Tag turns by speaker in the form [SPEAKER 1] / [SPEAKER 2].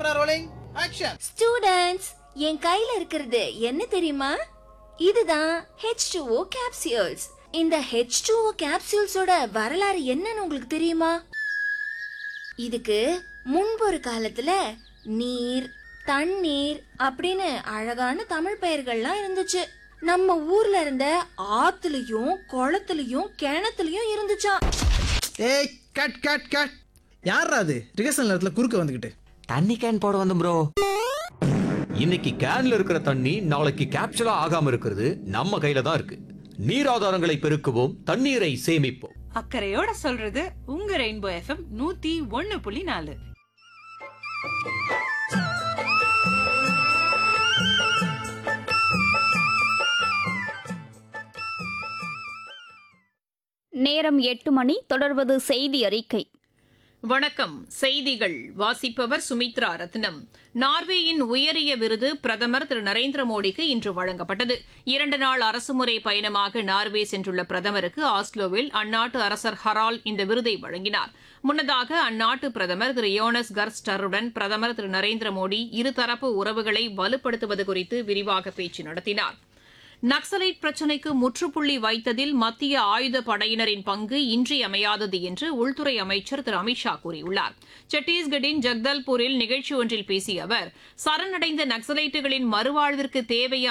[SPEAKER 1] camera rolling action
[SPEAKER 2] students என் கையில இருக்கிறது என்ன தெரியுமா இதுதான் H2O capsules இந்த H2O capsuleஸோட வரலாறு என்னன்னு உங்களுக்கு தெரியுமா இதுக்கு முன்பு ஒரு காலத்துல நீர் தண்ணீர் அப்படின்னு அழகான தமிழ் பெயர்கள்லாம் இருந்துச்சு நம்ம ஊர்ல இருந்த ஆத்துலயும் குளத்துலயும் கிணத்துலயும் இருந்துச்சாம்
[SPEAKER 1] ஏய் கட் கட் கட் யாரா அது ரிகர்சல் நேரத்துல குறுக்க வந்துகிட்டு
[SPEAKER 3] தண்ணி கேன் போட வந்து ப்ரோ
[SPEAKER 4] இன்னைக்கு கேன்ல இருக்கிற தண்ணி நாளைக்கு கேப்சூலா ஆகாம இருக்கிறது நம்ம கையில தான் இருக்கு நீர் ஆதாரங்களை பெருக்குவோம் தண்ணீரை சேமிப்போம்
[SPEAKER 5] அக்கறையோட சொல்றது உங்க ரெயின்போ எஃப்எம் நூத்தி ஒன்னு புள்ளி நாலு
[SPEAKER 6] நேரம் எட்டு மணி தொடர்வது செய்தி அறிக்கை
[SPEAKER 7] வணக்கம் செய்திகள் வாசிப்பவர் சுமித்ரா ரத்னம் நார்வேயின் உயரிய விருது பிரதமர் திரு நரேந்திர மோடிக்கு இன்று வழங்கப்பட்டது இரண்டு நாள் அரசுமுறை பயணமாக நார்வே சென்றுள்ள பிரதமருக்கு ஆஸ்லோவில் அந்நாட்டு அரசர் ஹரால் இந்த விருதை வழங்கினார் முன்னதாக அந்நாட்டு பிரதமர் திரு யோனஸ் கர்ஸ்டருடன் பிரதமர் திரு நரேந்திர மோடி இருதரப்பு உறவுகளை வலுப்படுத்துவது குறித்து விரிவாக பேச்சு நடத்தினார் நக்சலைட் பிரச்சினைக்கு முற்றுப்புள்ளி வைத்ததில் மத்திய ஆயுத படையினரின் பங்கு இன்றியமையாதது என்று உள்துறை அமைச்சர் திரு அமித்ஷா கூறியுள்ளார் சத்தீஸ்கட்டின் ஜக்தல்பூரில் நிகழ்ச்சி ஒன்றில் பேசிய அவர் சரணடைந்த நக்சலைட்டுகளின் மறுவாழ்விற்கு தேவையான